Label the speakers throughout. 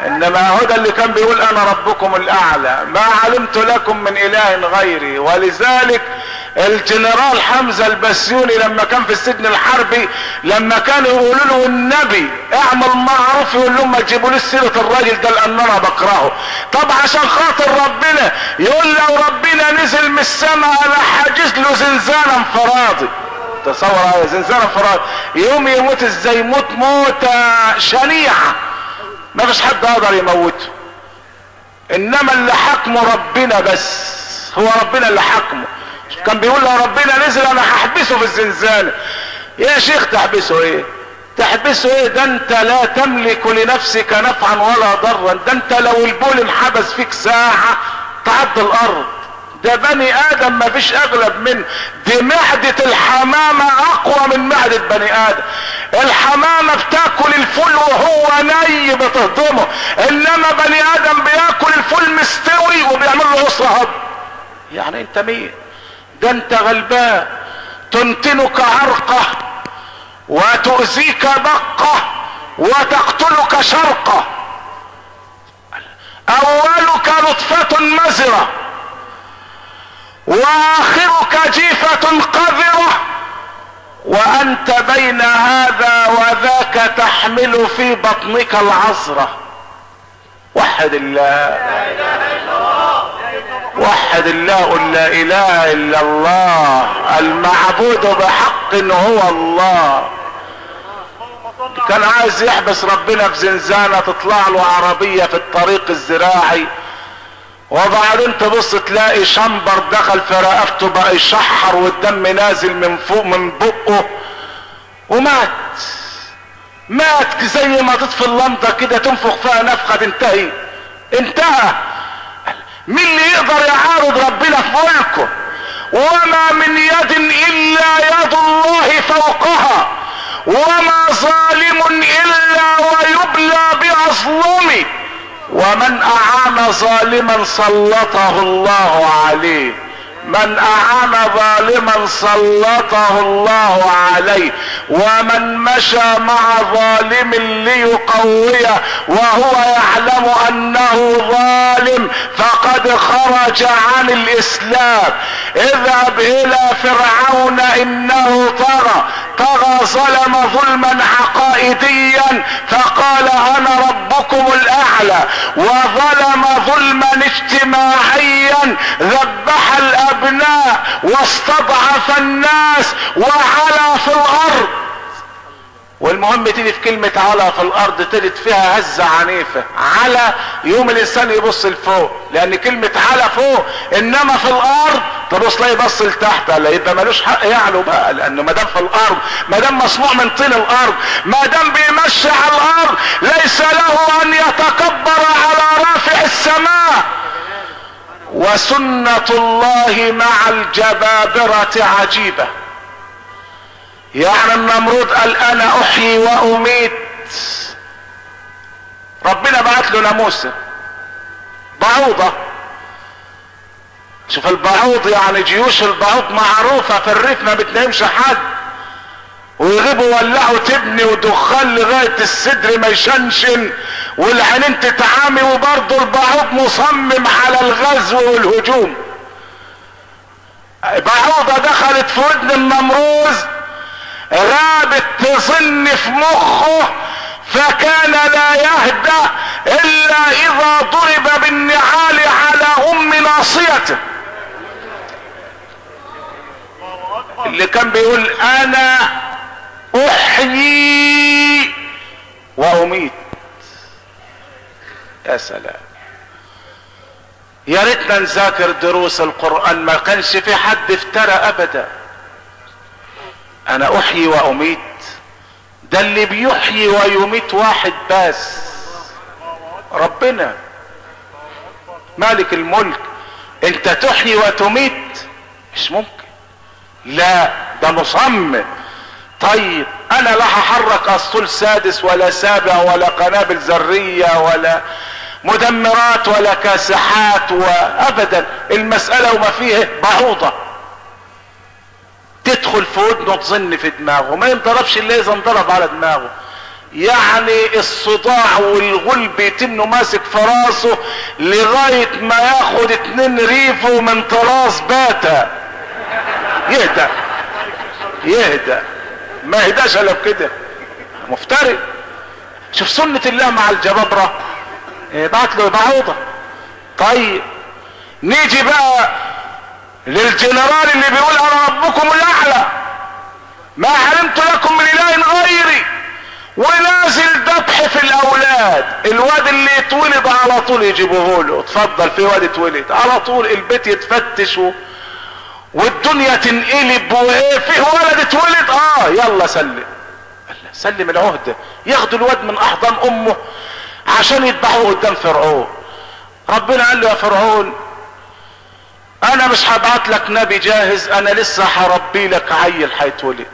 Speaker 1: انما هو ده اللي كان بيقول انا ربكم الاعلى ما علمت لكم من اله غيري ولذلك الجنرال حمزة البسيوني لما كان في السجن الحربي لما كانوا يقولوا له النبي اعمل معروف يقول لهم ما تجيبوليش سيرة الراجل ده لان انا بكرهه طب عشان خاطر ربنا يقول لو ربنا نزل من السماء انا حاجز له زنزانة انفرادي تصور على زنزانة انفرادي يوم يموت ازاي يموت موتة شنيعة ما فيش حد يقدر يموته انما اللي حكمه ربنا بس هو ربنا اللي حكمه كان بيقول لو ربنا نزل انا هحبسه في الزنزانة يا شيخ تحبسه ايه تحبسه ايه ده انت لا تملك لنفسك نفعا ولا ضرا ده انت لو البول انحبس فيك ساعة تعد الارض ده بني ادم ما فيش اغلب منه دي معدة الحمامة اقوى من معدة بني ادم الحمامة بتاكل الفول وهو ني بتهضمه انما بني ادم بياكل الفول مستوي وبيعمل له عسرة هضم يعني انت مين ده انت غلبان تنتنك عرقة وتؤذيك دقة وتقتلك شرقة اولك نطفة مزرة واخرك جيفة قذرة وانت بين هذا وذاك تحمل في بطنك العذرة وحد الله وحد الله قل لا اله الا الله المعبود بحق هو الله كان عايز يحبس ربنا في زنزانة تطلع له عربية في الطريق الزراعي وبعدين تبص تلاقي شمبر دخل في رقبته بقى يشحر والدم نازل من فوق من بقه ومات مات زي ما تطفي اللمضة كده تنفخ فيها نفخة تنتهي انتهى مين اللي يقدر يعارض ربنا في ملكه وما من يد الا يد الله فوقها وما ظالم الا ويبلى باظلمه ومن اعان ظالما سلطه الله عليه من اعان ظالما سلطه الله عليه ومن مشى مع ظالم ليقويه وهو يعلم انه ظالم فقد خرج عن الاسلام اذهب الى فرعون انه طغى طغى ظلم ظلما عقائديا فقال انا ربكم الاعلى وظلم ظلما اجتماعيا ذبح الابناء واستضعف الناس وعلى في الارض والمهم تيجي في كلمة على في الارض تجد فيها هزة عنيفة على يوم الانسان يبص لفوق لان كلمة على فوق انما في الارض تبص لا يبص لتحت لا يبقى ملوش حق يعلو بقى لانه ما دام في الارض ما دام مصنوع من طين الارض ما دام بيمشي على الارض ليس له ان يتكبر على رافع السماء وسنة الله مع الجبابرة عجيبة يعني النمرود قال انا احيي واميت ربنا بعت له ناموسة بعوضة شوف البعوض يعني جيوش البعوض معروفة في الريف ما بتنامش حد ويغيبوا ولعوا تبني ودخان لغاية الصدر ما يشنشن والعينين تتعامي وبرضه البعوض مصمم على الغزو والهجوم بعوضة دخلت في ودن النمروز غابت تظن في مخه فكان لا يهدأ الا اذا ضرب بالنعال على ام ناصيته اللي كان بيقول انا احيي واميت يا سلام يا ريتنا نذاكر دروس القرآن ما كانش في حد افترى ابدا انا احيي واميت ده اللي بيحيي ويميت واحد بس ربنا مالك الملك انت تحيي وتميت مش ممكن لا ده مصمم طيب انا لا هحرك اسطول سادس ولا سابع ولا قنابل ذرية ولا مدمرات ولا كاسحات وابدا المسألة وما فيه بعوضة تدخل في ودنه تظن في دماغه ما ينضربش الا اذا انضرب على دماغه يعني الصداع والغل بيتم ماسك في راسه لغاية ما ياخد اتنين ريفه من طراز باتا يهدى يهدى ما يهداش الا بكده مفتري شوف سنة الله مع الجبابرة يبعت له بعوضة طيب نيجي بقى للجنرال اللي بيقول انا ربكم الاعلى ما علمت لكم من اله غيري ونازل ذبح في الاولاد الواد اللي يتولد على طول يجيبوه له اتفضل في واد اتولد على طول البيت يتفتش و... والدنيا تنقلب وايه فيه ولد اتولد اه يلا سلم سلم العهده ياخدوا الواد من احضان امه عشان يذبحوه قدام فرعون ربنا قال له يا فرعون انا مش هبعت لك نبي جاهز انا لسه هربي لك عيل هيتولد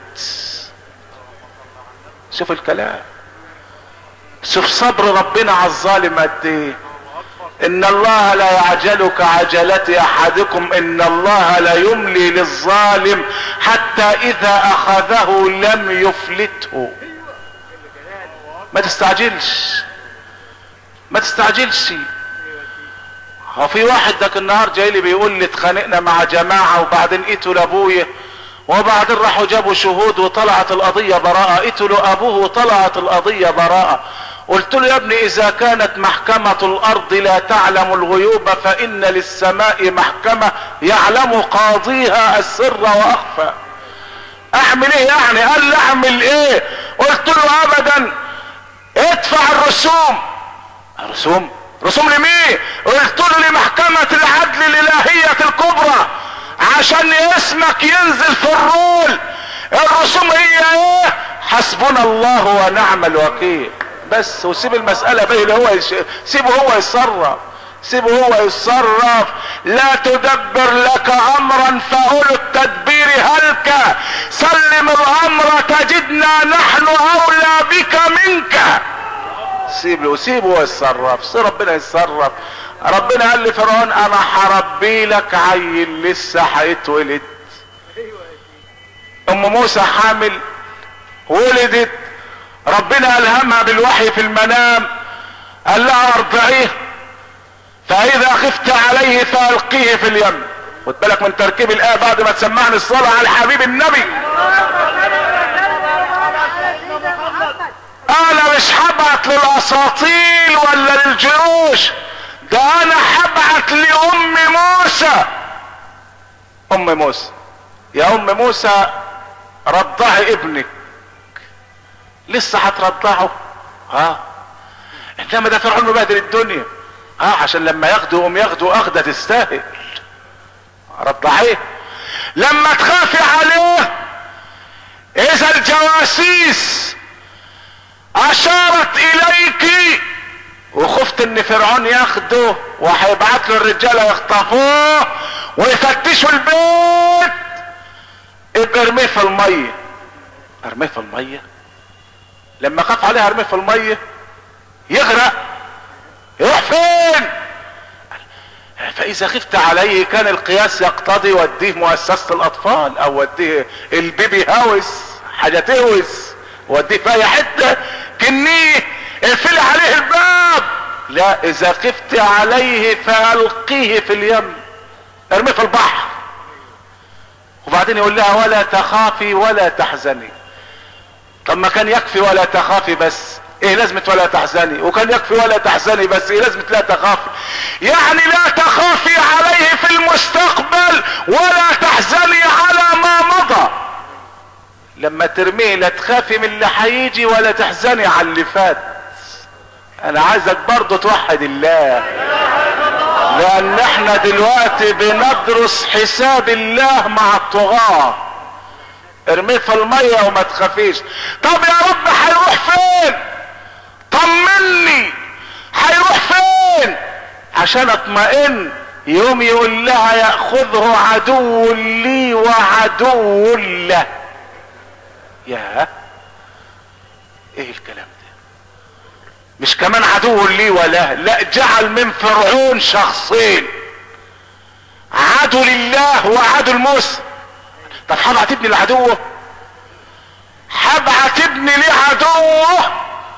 Speaker 1: شوف الكلام شوف صبر ربنا على الظالم قد ايه ان الله لا يعجل كعجلة احدكم ان الله لا يملي للظالم حتى اذا اخذه لم يفلته ما تستعجلش ما تستعجلش هو في واحد ذاك النهار جاي لي بيقول لي اتخانقنا مع جماعة وبعدين قتلوا لابويا وبعدين راحوا جابوا شهود وطلعت القضية براءة قتلوا ابوه وطلعت القضية براءة قلت له يا ابني اذا كانت محكمة الارض لا تعلم الغيوب فان للسماء محكمة يعلم قاضيها السر واخفى اعمل ايه يعني قال لي اعمل ايه قلت له ابدا ادفع الرسوم الرسوم رسوم لمين قلت له لمحكمة العدل الالهية الكبرى عشان اسمك ينزل في الرول الرسوم هي ايه حسبنا الله ونعم الوكيل بس وسيب المسألة بيه اللي هو يش... سيبه هو يتصرف سيبه هو يتصرف لا تدبر لك امرا فاولو التدبير هلك سلم الامر تجدنا نحن اولى بك منك سيب له سيبه هو يتصرف سيب ربنا يتصرف ربنا قال لفرعون انا هربي لك عيل لسه هيتولد ام موسى حامل ولدت ربنا الهمها بالوحي في المنام قال لها ارضعيه فاذا خفت عليه فالقيه في اليم خد بالك من تركيب الايه بعد ما تسمعني الصلاه على حبيب النبي انا مش هبعت للاساطيل ولا للجيوش ده انا هبعت لام موسى ام موسى يا ام موسى رضعي ابنك لسه هترضعه ها انما ده فرعون مبهدل الدنيا ها عشان لما ياخدوا ام ياخدوا اخده تستاهل رضعيه لما تخافي عليه اذا الجواسيس اشارت اليك وخفت ان فرعون ياخده وهيبعت له الرجاله يخطفوه ويفتشوا البيت ابقى ارميه في الميه ارميه في الميه لما خاف عليه ارميه في الميه يغرق يروح فين فاذا خفت عليه كان القياس يقتضي وديه مؤسسة الاطفال او وديه البيبي هاوس حاجة تهوس وديه في اي حتة كنيه اقفلي عليه الباب لا اذا خفت عليه فالقيه في اليم ارميه في البحر وبعدين يقول لها ولا تخافي ولا تحزني طب ما كان يكفي ولا تخافي بس ايه لازمة ولا تحزني وكان يكفي ولا تحزني بس ايه لازمة لا تخافي يعني لا تخافي عليه في المستقبل ولا تحزني على ما مضى لما ترميه لا تخافي من اللي هيجي ولا تحزني على اللي فات انا عايزك برضه توحد الله لان احنا دلوقتي بندرس حساب الله مع الطغاة ارميه في المية وما تخافيش طب يا رب هيروح فين طمني هيروح فين عشان اطمئن يوم يقول لها ياخذه عدو لي وعدو له يا ايه الكلام ده مش كمان عدو لي ولا لا جعل من فرعون شخصين عدو لله وعدو لموسى طب هبعت ابني لعدوه هبعت ابني لعدوه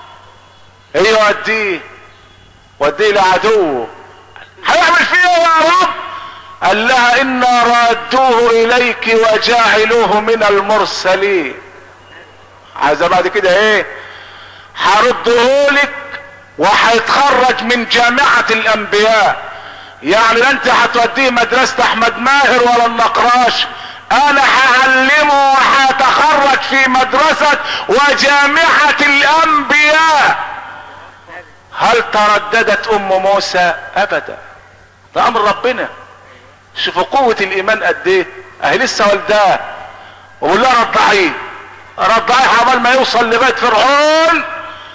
Speaker 1: ايه يوديه وديه لعدوه هيعمل فيه ايه يا رب قال لها انا رادوه اليك وجاعلوه من المرسلين عايزه بعد كده ايه هرده لك وهيتخرج من جامعة الانبياء يعني لا انت هتوديه مدرسة احمد ماهر ولا النقراش انا هعلمه وهتخرج في مدرسة وجامعة الانبياء هل ترددت ام موسى ابدا ده امر ربنا شوفوا قوة الايمان قد ايه اهي لسه والداه وبقول لها رضعيه رضعيه عبال ما يوصل لبيت فرعون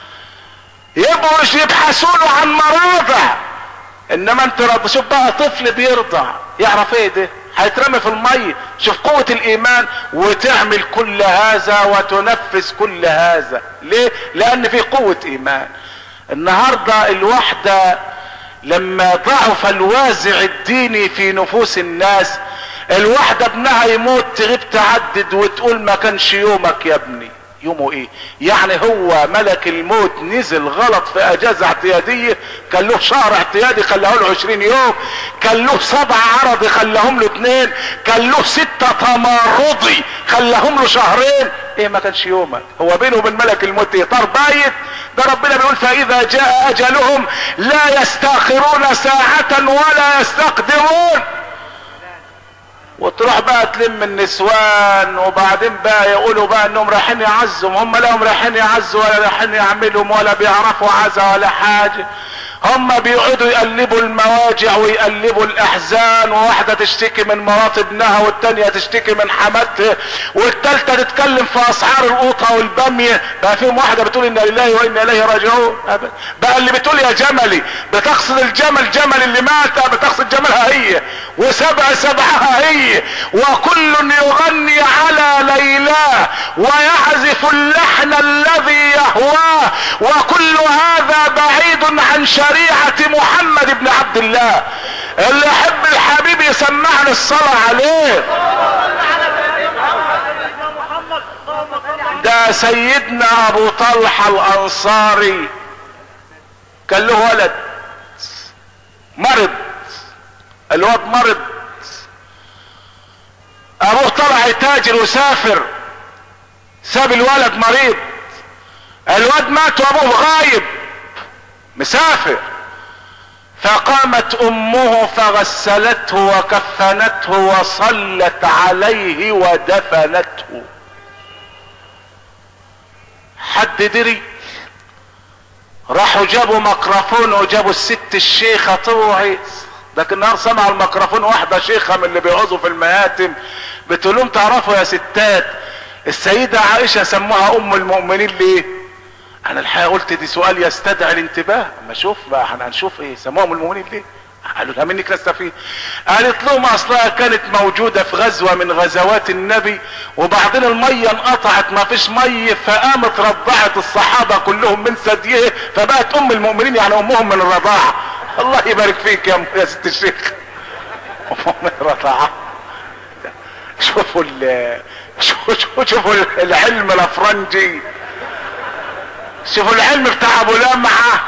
Speaker 1: يبقوا مش يبحثوا عن مراضع انما انت رض شوف بقى طفل بيرضع يعرف ايه ده هيترمي في المية شوف قوة الايمان وتعمل كل هذا وتنفذ كل هذا ليه لان في قوة ايمان النهاردة الوحدة لما ضعف الوازع الديني في نفوس الناس الواحدة ابنها يموت تغيب تعدد وتقول ما كانش يومك يا ابني يومه ايه يعني هو ملك الموت نزل غلط في اجازة اعتيادية كان له شهر اعتيادي خلاه له عشرين يوم كان له سبع عرضي خلاهم له اتنين كان له ستة تمرضي خلاهم له شهرين ايه ما كانش يومك هو بينه وبين ملك الموت ايه طار بايت ده ربنا بيقول فاذا جاء اجلهم لا يستاخرون ساعة ولا يستقدمون وتروح بقى تلم النسوان وبعدين بقى يقولوا بقى انهم رايحين يعزهم هم لهم رايحين يعزوا ولا رايحين يعملهم ولا بيعرفوا عزا ولا حاجه هم بيقعدوا يقلبوا المواجع ويقلبوا الاحزان وواحده تشتكي من مرات ابنها والتانيه تشتكي من حماتها والتالته تتكلم في اسعار القوطه والباميه بقى فيهم واحده بتقول انا لله وانا اليه راجعون بقى اللي بتقول يا جملي بتقصد الجمل جمل اللي مات بتقصد جملها هي وسبع سبعها هي وكل يغني على ليلاه ويعزف اللحن الذي يهواه وكل هذا بعيد عن شريعة محمد بن عبد الله اللي يحب الحبيب يسمعني الصلاة عليه ده سيدنا ابو طلحة الانصاري كان له ولد مرض الواد مرض ابوه طلع يتاجر وسافر ساب الولد مريض الواد مات وابوه غايب مسافر فقامت امه فغسلته وكفنته وصلت عليه ودفنته حد دري راحوا جابوا ميكروفون وجابوا الست الشيخة طوعي لكن النهار سمع الميكروفون واحدة شيخة من اللي بيعوزوا في المهاتم بتقول لهم تعرفوا يا ستات السيدة عائشة سموها ام المؤمنين ليه انا الحقيقة قلت دي سؤال يستدعي الانتباه اما شوف بقى احنا هنشوف ايه سموها ام المؤمنين ليه قالوا لها منك نستفيد قالت لهم اصلها كانت موجودة في غزوة من غزوات النبي وبعدين المية انقطعت ما فيش مية فقامت رضعت الصحابة كلهم من ثدييه فبقت ام المؤمنين يعني امهم من الرضاعة الله يبارك فيك يا, يا ست الشيخ امهم من الرضاعة شوفوا ال شوفوا شوفوا العلم الافرنجي شوفوا العلم بتاع ابو لمعه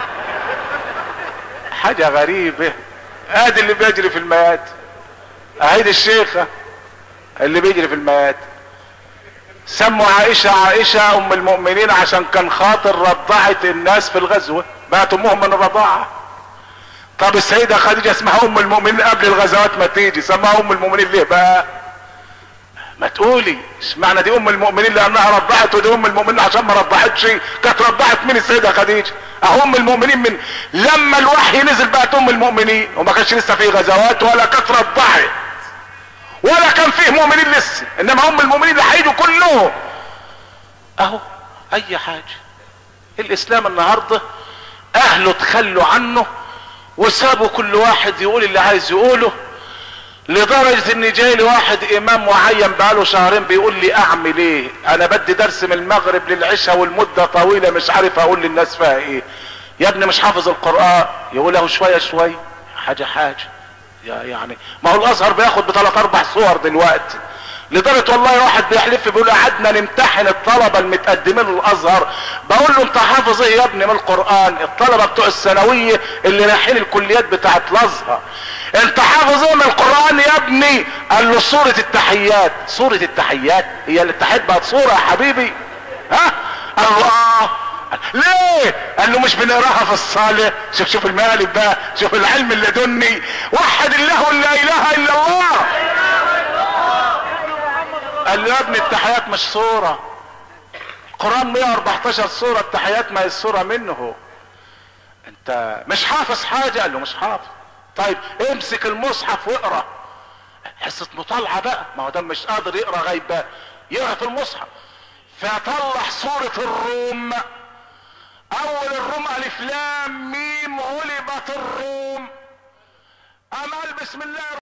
Speaker 1: حاجة غريبة ادي اللي بيجري في الميات اهيدي الشيخة اللي بيجري في الميات سموا عائشة عائشة ام المؤمنين عشان كان خاطر رضعت الناس في الغزوة بقت امهم من الرضاعة طب السيدة خديجة اسمها ام المؤمنين قبل الغزوات ما تيجي سماها ام المؤمنين ليه بقى ما تقولي اشمعنى دي ام المؤمنين لانها رضعت ودي ام المؤمنين عشان ما رضعتش كانت رضعت من السيده خديجه اهو ام المؤمنين من لما الوحي نزل بقت ام المؤمنين وما كانش لسه في غزوات ولا كانت رضعت ولا كان فيه مؤمنين لسه انما ام المؤمنين اللي هيجوا كلهم اهو اي حاجه الاسلام النهارده اهله تخلوا عنه وسابوا كل واحد يقول اللي عايز يقوله لدرجة ان جاي لي واحد امام معين بقاله شهرين بيقول لي اعمل ايه انا بدي درس من المغرب للعشاء والمدة طويلة مش عارف اقول للناس فيها ايه يا ابني مش حافظ القرآن يقول له شوية شوية حاجة حاجة يعني ما هو الازهر بياخد بثلاث اربع صور دلوقتي لدرجة والله واحد بيحلف بيقول قعدنا نمتحن الطلبة المتقدمين للازهر بقول له انت حافظ ايه يا ابني من القرآن الطلبة بتوع الثانوية اللي رايحين الكليات بتاعت الازهر انت حافظ ايه من القرآن يا ابني قال له سورة التحيات سورة التحيات هي اللي التحيات بقت سورة يا حبيبي ها الله ليه قال له مش بنقراها في الصالح شوف شوف المقالب بقى شوف العلم اللدني وحد الله لا اله الا الله قال له يا ابني التحيات مش صورة القرآن 114 سورة التحيات ما هي السورة منه انت مش حافظ حاجة قال له مش حافظ طيب امسك المصحف واقرا حصة مطالعة بقى ما هو ده مش قادر يقرا غيب بقى يقرا في المصحف فطلع سورة الروم اول الروم الف لام ميم غلبت الروم قام قال بسم الله